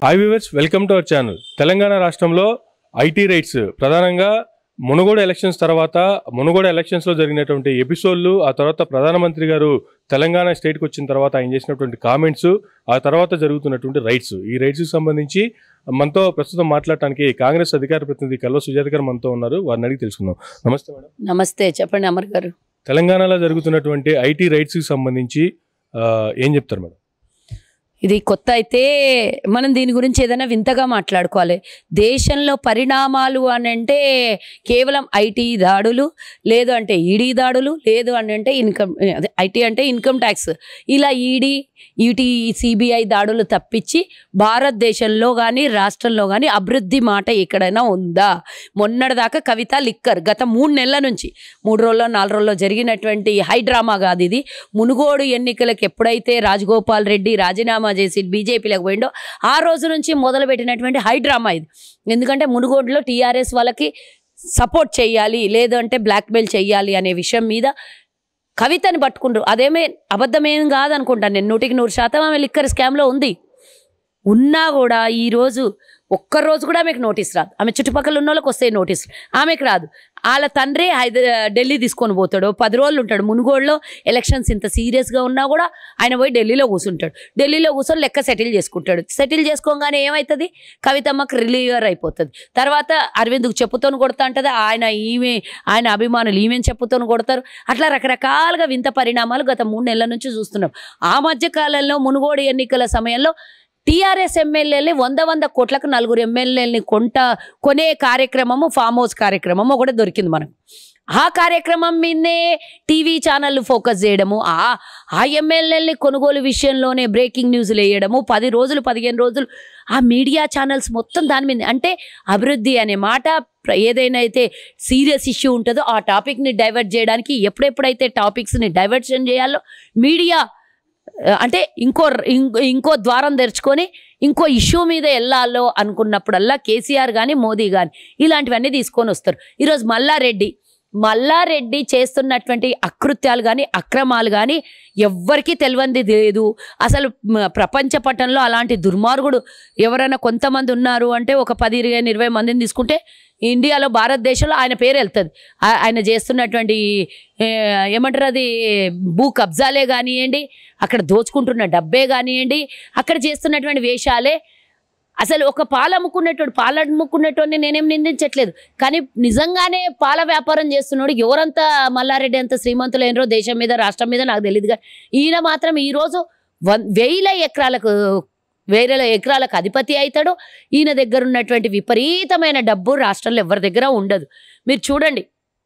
Hi viewers welcome to our channel Telangana రాష్ట్రంలో IT rights ప్రధానంగా Munugode elections తర్వాత మునుగోడు ఎలక్షన్స్ లో జరిగినటువంటి ఎపిసోడ్లు ఆ తర్వాత ప్రధానమంత్రి గారు తెలంగాణ స్టేట్కి వచ్చిన తర్వాత ఆయన చేసినటువంటి కామెంట్స్ ఆ తర్వాత జరుగుతున్నటువంటి రైట్స్ ఈ రైట్స్ సంబంధించి మనతో ప్రస్తుతం మాట్లాడటానికి కాంగ్రెస్ అధికార ప్రతినిధి కల్వ సుజాత గారు మనతో ఉన్నారు వారిని అడిగి తెలుసుకుందాం నమస్తే మేడం నమస్తే చెప్పండి అమర్ గారు తెలంగాణలో జరుగుతున్నటువంటి ఐటీ రైట్స్కి సంబంధించి ఆ, ఏం చెప్తారు మేడం ఇది కొత్త అయితే మనం దీని గురించి ఏదైనా వింతగా మాట్లాడుకోవాలి దేశంలో పరిణామాలు అని అంటే కేవలం ఐటీ దాడులు లేదు అంటే ఈడీ దాడులు లేదు అని అంటే ఇన్కమ్ అదే ఐటీ అంటే ఇన్కమ్ ట్యాక్స్ ఇలా ఈడీ ఈటీ సిబిఐ దాడులు తప్పించి భారతదేశంలో కానీ రాష్ట్రంలో కానీ అభివృద్ధి మాట ఎక్కడైనా ఉందా మొన్నటిదాకా కవిత లిక్కర్ గత మూడు నెలల నుంచి మూడు రోజుల్లో నాలుగు రోజుల్లో జరిగినటువంటి హై డ్రామా కాదు ఇది మునుగోడు ఎన్నికలకు ఎప్పుడైతే రాజగోపాల్ రెడ్డి రాజీనామా చేసి బీజేపీలకు పోయిండో ఆ రోజు నుంచి మొదలుపెట్టినటువంటి హై డ్రామా ఇది ఎందుకంటే మునుగోడులో టీఆర్ఎస్ వాళ్ళకి సపోర్ట్ చేయాలి లేదంటే బ్లాక్మెయిల్ చేయాలి అనే విషయం మీద కవితని పట్టుకుండ్రు అదేమే అబద్ధమేం కాదనుకుంటాను నేను నూటికి నూరు శాతం ఆమె లిక్కర్ స్కామ్లో ఉంది ఉన్నా కూడా ఈరోజు ఒక్క రోజు కూడా ఆమెకు నోటీస్ రాదు ఆమె చుట్టుపక్కల ఉన్న వాళ్ళకి వస్తాయి నోటీస్ ఆమెకు రాదు వాళ్ళ తండ్రి హైదరా ఢిల్లీ తీసుకొని పోతాడు పది రోజులు ఉంటాడు మునుగోడులో ఎలక్షన్స్ ఇంత సీరియస్గా ఉన్నా కూడా ఆయన పోయి ఢిల్లీలో కూర్చుంటాడు ఢిల్లీలో కూర్చొని లెక్క సెటిల్ చేసుకుంటాడు సెటిల్ చేసుకోగానే ఏమవుతుంది కవితమ్మకు రిలీవర్ అయిపోతుంది తర్వాత అరవింద్కు చెప్పుతోని కొడతా అంటది ఆయన ఈమె ఆయన అభిమానులు ఈమెను చెప్పుతోని కొడతారు అట్లా రకరకాలుగా వింత పరిణామాలు గత మూడు నెలల నుంచి చూస్తున్నాం ఆ మధ్య కాలంలో మునుగోడు ఎన్నికల సమయంలో టీఆర్ఎస్ ఎమ్మెల్యేలని వంద వంద కోట్లకు నలుగురు ఎమ్మెల్యేలని కొంట కొనే కార్యక్రమము ఫామ్ హౌస్ కార్యక్రమము కూడా దొరికింది మనకు ఆ కార్యక్రమం మీదనే టీవీ ఛానళ్ళు ఫోకస్ చేయడము ఆ ఆ ఎమ్మెల్యేలని కొనుగోలు విషయంలోనే బ్రేకింగ్ న్యూస్లు వేయడము పది రోజులు పదిహేను రోజులు ఆ మీడియా ఛానల్స్ మొత్తం దాని మీద అంటే అభివృద్ధి అనే మాట ప్ర- ఏదైనా అయితే సీరియస్ ఇష్యూ ఉంటుందో ఆ టాపిక్ని డైవర్ట్ చేయడానికి ఎప్పుడెప్పుడైతే టాపిక్స్ని డైవర్షన్ చేయాలో మీడియా ఆ, అంటే ఇంకో ఇంకో ఇంకో ద్వారం తెరుచుకొని ఇంకో ఇష్యూ మీద వెళ్ళాలో అనుకున్నప్పుడల్లా కేసీఆర్ కానీ మోదీ కానీ ఇలాంటివన్నీ తీసుకొని వస్తారు ఈరోజు మల్లారెడ్డి మల్లారెడ్డి చేస్తున్నటువంటి అకృత్యాలు కానీ అక్రమాలు కానీ ఎవ్వరికీ తెలియంది లేదు అసలు మ- ప్రపంచ పటంలో అలాంటి దుర్మార్గుడు ఎవరైనా కొంతమంది ఉన్నారు అంటే ఒక పది ఇరవై ఇరవై మందిని తీసుకుంటే ఇండియాలో భారతదేశంలో ఆయన పేరు వెళ్తుంది ఆ- ఆయన చేస్తున్నటువంటి ఏ, ఏమంటారు అది భూ కబ్జాలే కానివ్వండి అక్కడ దోచుకుంటున్న డబ్బే కానివ్వండి అక్కడ చేస్తున్నటువంటి వేషాలే అసలు ఒక పాలు అమ్ముకునేటోడు పాలు అమ్ముకునేటోడిని నేనేం నిందించట్లేదు కానీ నిజంగానే పాల వ్యాపారం చేస్తున్నాడు ఎవరంతా మల్లారెడ్డి అంత శ్రీమంతులైనరో దేశం మీద రాష్ట్రం మీద నాకు తెలియదు కానీ ఈయన మాత్రం ఈరోజు వన్ వేల ఎకరాలకు వేల ఎకరాలకు అధిపతి అవుతాడు ఈయన దగ్గర ఉన్నటువంటి విపరీతమైన డబ్బు రాష్ట్రంలో ఎవరి దగ్గర ఉండదు మీరు చూడండి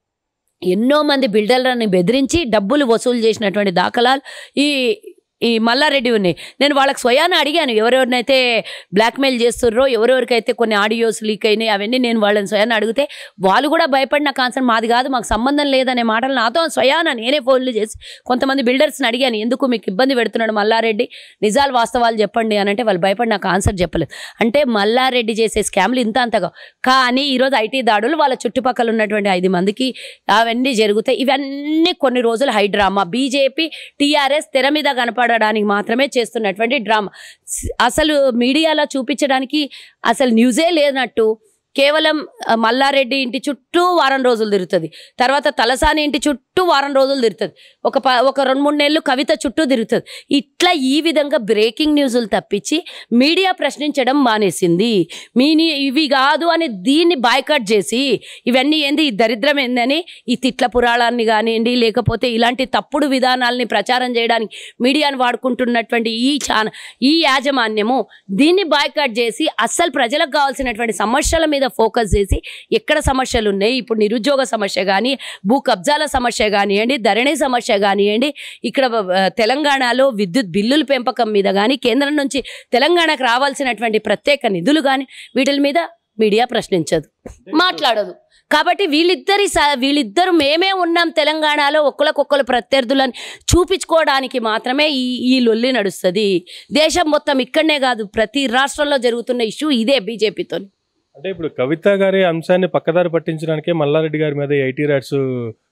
ఎన్నో మంది బిల్డర్లని బెదిరించి డబ్బులు వసూలు చేసినటువంటి దాఖలాలు ఈ ఈ మల్లారెడ్డి ఉన్నాయి నేను వాళ్ళకి స్వయాన అడిగాను ఎవరెవరినైతే బ్లాక్మెయిల్ చేస్తుర్రో ఎవరెవరికైతే కొన్ని ఆడియోస్ లీక్ అయినాయి అవన్నీ నేను వాళ్ళని స్వయాన అడిగితే వాళ్ళు కూడా భయపడిన కాన్సర్న్ మాది కాదు మాకు సంబంధం లేదనే మాటలు నాతో స్వయాన నేనే ఫోన్లు చేసి కొంతమంది బిల్డర్స్ని అడిగాను ఎందుకు మీకు ఇబ్బంది పెడుతున్నాడు మల్లారెడ్డి నిజాలు వాస్తవాలు చెప్పండి అని అంటే వాళ్ళు భయపడి నాకు ఆన్సర్ చెప్పలేదు అంటే మల్లారెడ్డి చేసే స్కామ్లు ఇంత అంతగా కానీ ఈరోజు ఐటీ దాడులు వాళ్ళ చుట్టుపక్కల ఉన్నటువంటి ఐదు మందికి అవన్నీ జరుగుతాయి ఇవన్నీ కొన్ని రోజులు హై డ్రామా బీజేపీ టీఆర్ఎస్ తెర మీద కనపడడానికి మాత్రమే చేస్తున్నటువంటి డ్రామా స్- అసలు మీడియాలో చూపించడానికి అసలు న్యూసే లేనట్టు కేవలం ఆ, మల్లారెడ్డి ఇంటి చుట్టూ వారం రోజులు తిరుగుతుంది తర్వాత తలసాని ఇంటి చుట్టూ వారం రోజులు తిరుగుతుంది ఒక ప ఒక రెండు మూడు నెలలు కవిత చుట్టూ తిరుగుతుంది ఇట్లా ఈ విధంగా బ్రేకింగ్ న్యూస్లు తప్పించి మీడియా ప్రశ్నించడం మానేసింది మీ ని- ఇవి కాదు అని దీన్ని బాయ్కట్ చేసి ఇవన్నీ ఏంది ఈ దరిద్రం ఏందని ఈ తిట్ల పురాణాన్ని కానివ్వండి లేకపోతే ఇలాంటి తప్పుడు విధానాల్ని ప్రచారం చేయడానికి మీడియాను వాడుకుంటున్నటువంటి ఈ ఛాన ఈ యాజమాన్యము దీన్ని బాయ్కట్ చేసి అస్సలు ప్రజలకు కావాల్సినటువంటి సమస్యల మీద ఫోకస్ చేసి ఎక్కడ సమస్యలు ఉన్నాయి ఇప్పుడు నిరుద్యోగ సమస్య కానీ భూ కబ్జాల సమస్య కానివ్వండి ధరణి సమస్య కానివ్వండి ఇక్కడ ఆ, తెలంగాణలో విద్యుత్ బిల్లుల పెంపకం మీద కానీ కేంద్రం నుంచి తెలంగాణకు రావాల్సినటువంటి ప్రత్యేక నిధులు కానీ వీటి మీద మీడియా ప్రశ్నించదు మాట్లాడదు కాబట్టి వీళ్ళిద్దరి స- వీళ్ళిద్దరు మేమే ఉన్నాం తెలంగాణలో ఒక్కరికొక్కరు ప్రత్యర్థులని చూపించుకోవడానికి మాత్రమే ఈ ఈ లొల్లి నడుస్తుంది దేశం మొత్తం ఇక్కడనే కాదు ప్రతి రాష్ట్రంలో జరుగుతున్న ఇష్యూ ఇదే బీజేపీతో అంటే ఇప్పుడు కవిత గారి అంశాన్ని పక్కదారి పట్టించడానికే మల్లారెడ్డి గారి మీద ఐటీ రైట్స్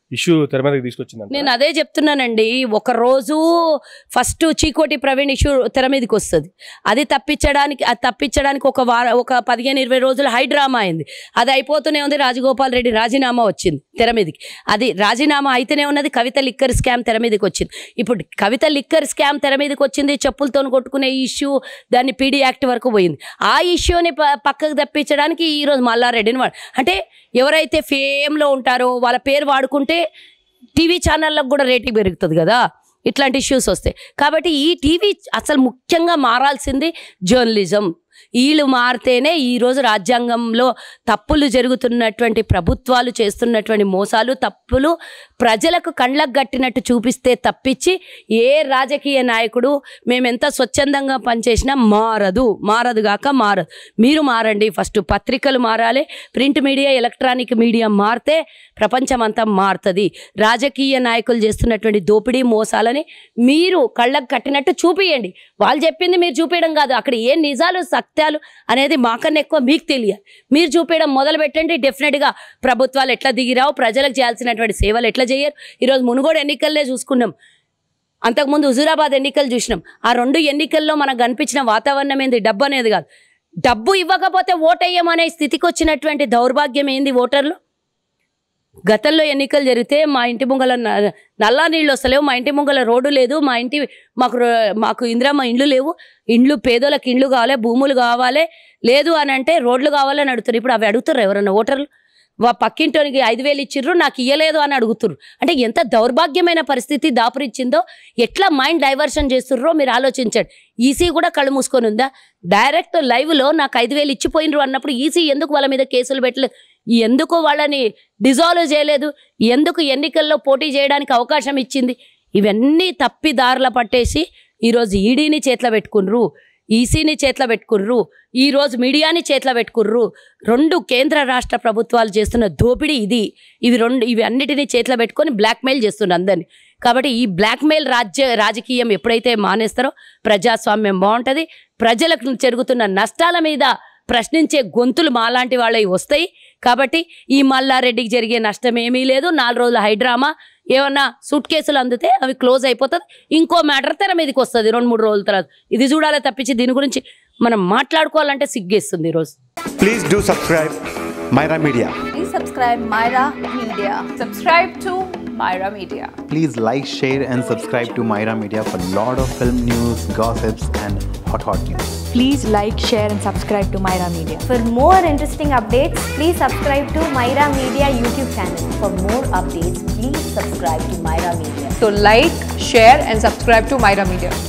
ఇష్యూ తెర మీదకి తీసుకొచ్చింది నేను అదే చెప్తున్నానండి ఒక రోజు ఫస్ట్ చీకోటి ప్రవీణ్ ఇష్యూ తెర మీదకి వస్తుంది అది తప్పించడానికి అది తప్పించడానికి ఒక వార ఒక పదిహేను ఇరవై రోజులు హై డ్రామా అయింది అది అయిపోతూనే ఉంది రాజగోపాల్ రెడ్డి రాజీనామా వచ్చింది తెర మీదకి అది రాజీనామా అయితేనే ఉన్నది కవిత లిక్కర్ స్కామ్ తెర మీదకి వచ్చింది ఇప్పుడు కవిత లిక్కర్ స్కామ్ తెర మీదకి వచ్చింది చెప్పులతో కొట్టుకునే ఇష్యూ దాన్ని పీడీ యాక్ట్ వరకు పోయింది ఆ ఇష్యూని ప- పక్కకు తప్పించడానికి ఈరోజు మల్లారెడ్డిని వాడు అంటే ఎవరైతే ఫేమ్లో ఉంటారో వాళ్ళ పేరు వాడుకుంటే టీవీ ఛానళ్ళకు కూడా రేటింగ్ పెరుగుతుంది కదా ఇట్లాంటి ఇష్యూస్ వస్తాయి కాబట్టి ఈ టీవీ అసలు ముఖ్యంగా మారాల్సింది జర్నలిజం వీళ్ళు మారితేనే ఈరోజు రాజ్యాంగంలో తప్పులు జరుగుతున్నటువంటి ప్రభుత్వాలు చేస్తున్నటువంటి మోసాలు తప్పులు ప్రజలకు కళ్ళకు గట్టినట్టు చూపిస్తే తప్పించి ఏ రాజకీయ నాయకుడు మేమెంత స్వచ్ఛందంగా పనిచేసినా మారదు మారదు గాక మారదు మీరు మారండి ఫస్ట్ పత్రికలు మారాలి ప్రింట్ మీడియా ఎలక్ట్రానిక్ మీడియా మారితే ప్రపంచం అంతా మారుతుంది రాజకీయ నాయకులు చేస్తున్నటువంటి దోపిడీ మోసాలని మీరు కళ్ళకు కట్టినట్టు చూపియండి వాళ్ళు చెప్పింది మీరు చూపించడం కాదు అక్కడ ఏ నిజాలు సత్యాలు అనేది మాకన్నా ఎక్కువ మీకు తెలియాలి మీరు చూపించడం మొదలు పెట్టండి డెఫినెట్గా ప్రభుత్వాలు ఎట్లా దిగిరావు ప్రజలకు చేయాల్సినటువంటి సేవలు ఎట్లా చేయరు ఈరోజు మునుగోడు ఎన్నికల్లే చూసుకున్నాం అంతకుముందు హుజూరాబాద్ ఎన్నికలు చూసినాం ఆ రెండు ఎన్నికల్లో మనకు కనిపించిన వాతావరణం ఏంది డబ్బు అనేది కాదు డబ్బు ఇవ్వకపోతే ఓటేయమనే స్థితికి వచ్చినటువంటి దౌర్భాగ్యం ఏంది ఓటర్లు గతంలో ఎన్నికలు జరిగితే మా ఇంటి ముంగల న- నల్లా నీళ్ళు వస్తలేవు మా ఇంటి ముంగల రోడ్డు లేదు మా ఇంటి మాకు రో- మాకు ఇందిరమ్మ ఇండ్లు లేవు ఇండ్లు పేదోళ్ళకి ఇండ్లు కావాలి భూములు కావాలి లేదు అని అంటే రోడ్లు కావాలని అడుగుతారు ఇప్పుడు అవి అడుగుతారు ఎవరన్నా ఓటర్లు వా పక్కింటోనికి ఐదు వేలు ఇచ్చిర్రు నాకు ఇయ్యలేదు అని అడుగుతుర్రు అంటే ఎంత దౌర్భాగ్యమైన పరిస్థితి దాపురిచ్చిందో ఎట్లా మైండ్ డైవర్షన్ చేస్తుర్రో మీరు ఆలోచించండి ఈసీ కూడా కళ్ళు మూసుకొని ఉందా డైరెక్ట్ లైవ్లో నాకు ఐదు వేలు ఇచ్చిపోయినరు అన్నప్పుడు ఈసీ ఎందుకు వాళ్ళ మీద కేసులు పెట్టలేదు ఎందుకు వాళ్ళని డిజాల్వ్ చేయలేదు ఎందుకు ఎన్నికల్లో పోటీ చేయడానికి అవకాశం ఇచ్చింది ఇవన్నీ తప్పిదారుల పట్టేసి ఈరోజు ఈడీని చేతిలో పెట్టుకుర్రు ఈసీని చేతిలో పెట్టుకుర్రు ఈరోజు మీడియాని చేతిలో పెట్టుకుర్రు రెండు కేంద్ర రాష్ట్ర ప్రభుత్వాలు చేస్తున్న దోపిడీ ఇది ఇవి రెండు ఇవి అన్నిటినీ చేతిలో పెట్టుకొని బ్లాక్మెయిల్ చేస్తున్నారు అందరినీ కాబట్టి ఈ బ్లాక్మెయిల్ రాజ్య రాజకీయం ఎప్పుడైతే మానేస్తారో ప్రజాస్వామ్యం బాగుంటుంది ప్రజలకు జరుగుతున్న నష్టాల మీద ప్రశ్నించే గొంతులు మాలాంటి వాళ్ళవి వస్తాయి కాబట్టి ఈ మల్లారెడ్డికి జరిగే నష్టం ఏమీ లేదు నాలుగు రోజుల హైడ్రామా ఏమన్నా సూట్ కేసులు అందితే అవి క్లోజ్ అయిపోతుంది ఇంకో మ్యాటర్ తెర మీదకి వస్తుంది రెండు మూడు రోజుల తర్వాత ఇది చూడాలి తప్పించి దీని గురించి మనం మాట్లాడుకోవాలంటే సిగ్గేస్తుంది ఈరోజు Please do subscribe Myra Media. Please subscribe Myra Media. Subscribe to Myra Media. Please like, share, and subscribe to Myra Media for lot of film news, gossips, and hot hot news. Please like, share, and subscribe to Myra Media. For more interesting updates, please subscribe to Myra Media YouTube channel. For more updates, please subscribe to Myra Media. So like, share and subscribe to Myra Media.